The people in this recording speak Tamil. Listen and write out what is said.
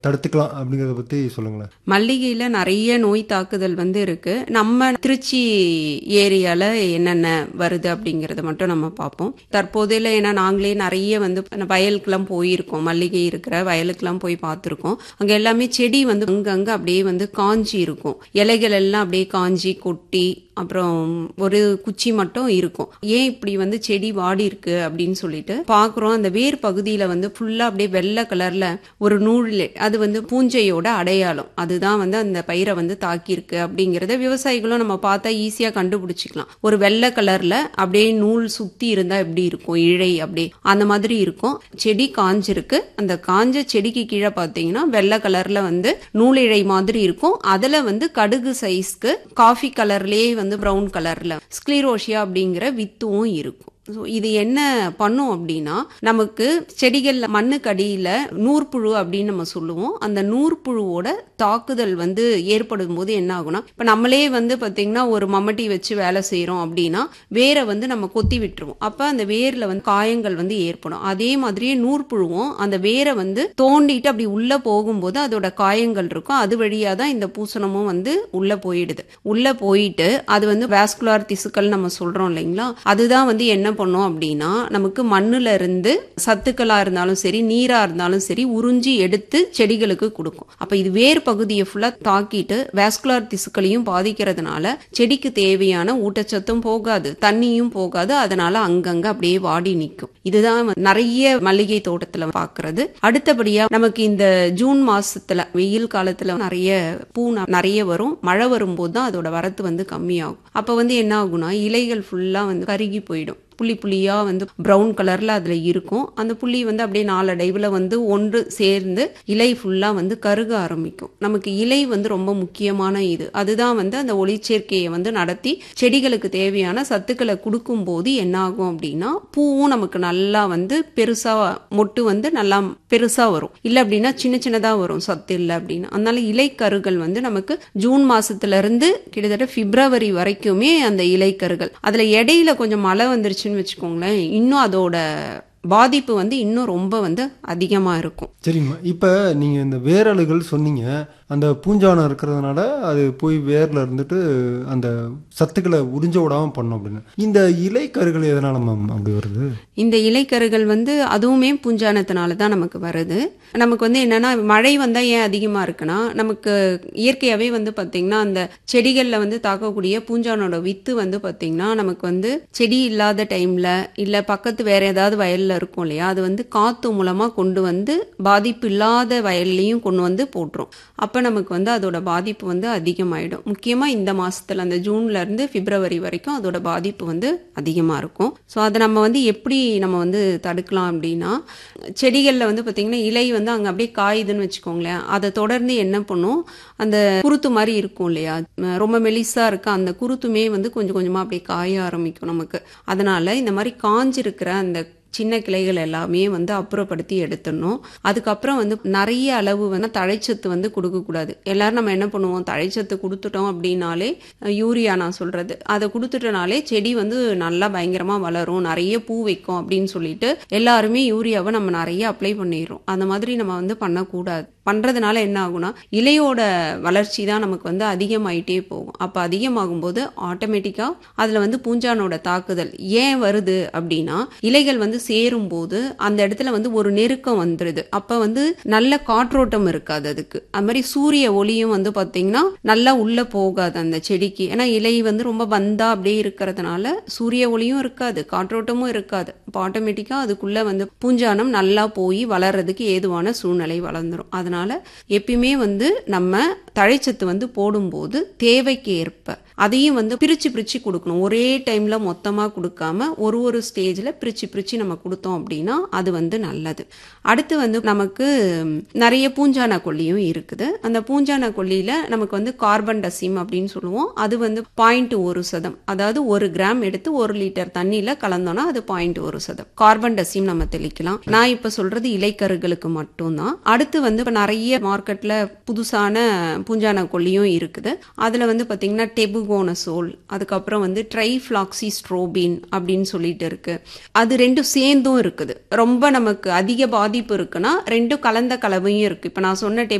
தடுத்துக்கலாம் அப்படிங்கிறத பற்றி சொல்லுங்களேன் மல்லிகையில் நிறைய நோய் தாக்குதல் வந்து இருக்கு நம்ம திருச்சி ஏரியால என்னென்ன வருது அப்படிங்கறத மட்டும் நம்ம பார்ப்போம் தற்போதையில ஏன்னா நாங்களே நிறைய வந்து வயலுக்கெல்லாம் போயிருக்கோம் மல்லிகை இருக்கிற வயலுக்கெல்லாம் போய் பார்த்துருக்கோம் அங்க எல்லாமே செடி வந்து அங்கங்க அப்படியே வந்து காஞ்சி இருக்கும் இலைகள் எல்லாம் அப்படியே காஞ்சி கொட்டி அப்புறம் ஒரு குச்சி மட்டும் இருக்கும் ஏன் இப்படி வந்து செடி வாடி இருக்கு அப்படின்னு சொல்லிட்டு பாக்குறோம் அந்த வேர் பகுதியில வந்து ஃபுல்லா அப்படியே வெள்ளை கலர்ல ஒரு நூல் அது வந்து பூஞ்சையோட அடையாளம் அதுதான் வந்து அந்த பயிரை வந்து தாக்கியிருக்கு அப்படிங்கறத விவசாயிகளும் நம்ம பார்த்தா ஈஸியா கண்டுபிடிச்சிக்கலாம் ஒரு வெள்ளை கலர்ல அப்படியே நூல் சுத்தி இருந்தா எப்படி இருக்கும் இழை அப்படியே அந்த மாதிரி இருக்கும் செடி காஞ்சிருக்கு அந்த காஞ்ச செடிக்கு கீழே பார்த்தீங்கன்னா வெள்ளை கலர்ல வந்து நூலிழை மாதிரி இருக்கும் அதுல வந்து கடுகு சைஸ்க்கு காஃபி கலர்லயே வந்து ப்ரௌன் கலர்ல ஸ்க்ளீரோஷியா அப்படிங்கிற வித்துவும் இருக்கும் ஸோ இது என்ன பண்ணும் அப்படின்னா நமக்கு செடிகள்ல மண்ணுக்கு அடியில நூற்புழு அப்படின்னு நம்ம சொல்லுவோம் அந்த நூற்புழுவோட தாக்குதல் வந்து ஏற்படும் போது என்ன ஆகும்னா இப்போ நம்மளே வந்து பார்த்தீங்கன்னா ஒரு மம்மட்டி வச்சு வேலை செய்கிறோம் அப்படின்னா வேரை வந்து நம்ம கொத்தி விட்டுருவோம் அப்போ அந்த வேரில் வந்து காயங்கள் வந்து ஏற்படும் அதே மாதிரியே நூற்புழுவும் அந்த வேரை வந்து தோண்டிட்டு அப்படி உள்ள போகும்போது அதோட காயங்கள் இருக்கும் அது வழியாக தான் இந்த பூசணமும் வந்து உள்ள போயிடுது உள்ள போயிட்டு அது வந்து வேஸ்குலார் திசுக்கள் நம்ம சொல்றோம் இல்லைங்களா அதுதான் வந்து என்ன பண்ணும் அப்படின்னா நமக்கு மண்ணுல இருந்து சத்துக்களா இருந்தாலும் சரி நீரா இருந்தாலும் சரி உறிஞ்சி எடுத்து செடிகளுக்கு கொடுக்கும் அப்ப இது வேர் பகுதியை ஃபுல்லா தாக்கிட்டு வேஸ்குலார் திசுக்களையும் பாதிக்கிறதுனால செடிக்கு தேவையான ஊட்டச்சத்தும் போகாது தண்ணியும் போகாது அதனால அங்கங்க அப்படியே வாடி நிற்கும் இதுதான் வந்து நிறைய மல்லிகை தோட்டத்துல பாக்குறது அடுத்தபடியா நமக்கு இந்த ஜூன் மாசத்துல வெயில் காலத்துல நிறைய பூ ந- நிறைய வரும் மழை வரும்போது தான் அதோட வரத்து வந்து கம்மியாகும் அப்ப வந்து என்ன ஆகும்னா இலைகள் ஃபுல்லா வந்து கருகி போயிடும் புள்ளி புள்ளியா வந்து பிரவுன் கலர்ல அதுல இருக்கும் அந்த புள்ளி வந்து அப்படியே நாளடைவுல வந்து ஒன்று சேர்ந்து இலை ஃபுல்லா வந்து கருக ஆரம்பிக்கும் நமக்கு இலை வந்து ரொம்ப முக்கியமான இது அதுதான் வந்து அந்த ஒளிச்சேர்க்கையை வந்து நடத்தி செடிகளுக்கு தேவையான சத்துக்களை கொடுக்கும் போது என்ன ஆகும் அப்படின்னா பூவும் நமக்கு நல்லா வந்து பெருசா மொட்டு வந்து நல்லா பெருசா வரும் இல்ல அப்படின்னா சின்ன சின்னதா வரும் சத்து இல்லை அப்படின்னா அதனால இலைக்கருகள் வந்து நமக்கு ஜூன் மாசத்துல இருந்து கிட்டத்தட்ட பிப்ரவரி வரைக்குமே அந்த இலைக்கருகள் அதுல இடையில கொஞ்சம் மழை வந்துருச்சுன்னு வச்சுக்கோங்களேன் இன்னும் அதோட பாதிப்பு வந்து இன்னும் ரொம்ப வந்து அதிகமா இருக்கும் சரிங்கம்மா இப்போ நீங்கள் இந்த வேரலுகள் சொன்னீங்க அந்த பூஞ்சானம் இருக்கிறதுனால அது போய் வேரில் இருந்துட்டு அந்த சத்துக்களை உறிஞ்ச விடாமல் பண்ணும் அப்படின்னு இந்த இலைக்கருகள் எதனால மேம் அப்படி வருது இந்த இலைக்கருகள் வந்து அதுவுமே பூஞ்சானத்தினால தான் நமக்கு வருது நமக்கு வந்து என்னன்னா மழை வந்தா ஏன் அதிகமா இருக்குன்னா நமக்கு இயற்கையாவே வந்து பாத்தீங்கன்னா அந்த செடிகள்ல வந்து தாக்கக்கூடிய பூஞ்சானோட வித்து வந்து பாத்தீங்கன்னா நமக்கு வந்து செடி இல்லாத டைம்ல இல்ல பக்கத்து வேற ஏதாவது வயல்ல இருக்கும் இல்லையா அது வந்து காத்து மூலமா கொண்டு வந்து பாதிப்பு இல்லாத வயல்லையும் கொண்டு வந்து போட்டுரும் அப்ப நமக்கு வந்து அதோட பாதிப்பு வந்து அதிகமாயிடும் முக்கியமா இந்த மாசத்துல அந்த ஜூன்ல இருந்து பிப்ரவரி வரைக்கும் அதோட பாதிப்பு வந்து அதிகமா இருக்கும் ஸோ அதை நம்ம வந்து எப்படி நம்ம வந்து தடுக்கலாம் அப்படின்னா செடிகளில் வந்து பார்த்தீங்கன்னா இலை வந்து அங்கே அப்படியே காயுதுன்னு வச்சுக்கோங்களேன் அதை தொடர்ந்து என்ன பண்ணும் அந்த குருத்து மாதிரி இருக்கும் இல்லையா ம, ரொம்ப மெலிசா இருக்க அந்த குருத்துமே வந்து கொஞ்சம் கொஞ்சமாக அப்படியே காய ஆரம்பிக்கும் நமக்கு அதனால இந்த மாதிரி காஞ்சிருக்கிற அந்த சின்ன கிளைகள் எல்லாமே வந்து அப்புறப்படுத்தி எடுத்துடணும் அதுக்கப்புறம் வந்து நிறைய அளவு வந்து தழைச்சத்து வந்து கொடுக்கக்கூடாது எல்லாரும் நம்ம என்ன பண்ணுவோம் தழைச்சத்து கொடுத்துட்டோம் அப்படின்னாலே அஹ், யூரியா நான் சொல்றது அதை கொடுத்துட்டனாலே செடி வந்து நல்லா பயங்கரமா வளரும் நிறைய பூ வைக்கும் அப்படின்னு சொல்லிட்டு எல்லாருமே யூரியாவை நம்ம நிறைய அப்ளை பண்ணிடுறோம் அந்த மாதிரி நம்ம வந்து பண்ணக்கூடாது பண்றதுனால என்ன ஆகும்னா இலையோட வளர்ச்சி தான் நமக்கு வந்து அதிகமாயிட்டே போகும் அப்ப அதிகமாகும் போது ஆட்டோமேட்டிக்கா அதுல வந்து பூஞ்சானோட தாக்குதல் ஏன் வருது அப்படின்னா இலைகள் வந்து சேரும் போது அந்த இடத்துல வந்து ஒரு நெருக்கம் வந்துருது அப்ப வந்து நல்ல காற்றோட்டம் இருக்காது அதுக்கு அது மாதிரி சூரிய ஒளியும் வந்து பாத்தீங்கன்னா நல்லா உள்ள போகாது அந்த செடிக்கு ஏன்னா இலை வந்து ரொம்ப பந்தா அப்படியே இருக்கிறதுனால சூரிய ஒளியும் இருக்காது காற்றோட்டமும் இருக்காது அப்போ ஆட்டோமேட்டிக்கா அதுக்குள்ள வந்து பூஞ்சானம் நல்லா போய் வளர்றதுக்கு ஏதுவான சூழ்நிலை வளர்ந்துரும் அதனால எப்பயுமே வந்து நம்ம தழைச்சத்து வந்து போடும்போது தேவைக்கு ஏற்ப அதையும் வந்து பிரிச்சு பிரிச்சு கொடுக்கணும் ஒரே டைம்ல மொத்தமா கொடுக்காம ஒரு ஒரு ஸ்டேஜ்ல பிரிச்சு பிரிச்சு நம்ம கொடுத்தோம் அப்படின்னா அது வந்து நல்லது அடுத்து வந்து நமக்கு ம், நிறைய பூஞ்சான கொல்லியும் இருக்குது அந்த பூஞ்சான கொல்லியில நமக்கு வந்து கார்பன் டசிம் அப்படின்னு சொல்லுவோம் அது வந்து பாயிண்ட் ஒரு சதம் அதாவது ஒரு கிராம் எடுத்து ஒரு லிட்டர் தண்ணியில கலந்தோம்னா அது பாயிண்ட் ஒரு சதம் கார்பன் டசிம் நம்ம தெளிக்கலாம் நான் இப்ப சொல்றது இலைக்கருகளுக்கு மட்டும்தான் அடுத்து வந்து இப்ப நிறைய மார்க்கெட்ல புதுசான பூஞ்சான கொல்லியும் இருக்குது அதில் வந்து பார்த்திங்கன்னா டெபுகோனசோல் அதுக்கப்புறம் வந்து ட்ரைஃப்ளாக்சி ஸ்ட்ரோபின் அப்படின்னு சொல்லிட்டு இருக்கு அது ரெண்டும் சேர்ந்தும் இருக்குது ரொம்ப நமக்கு அதிக பாதிப்பு இருக்குன்னா ரெண்டும் கலந்த கலவையும் இருக்கு இப்போ நான் சொன்ன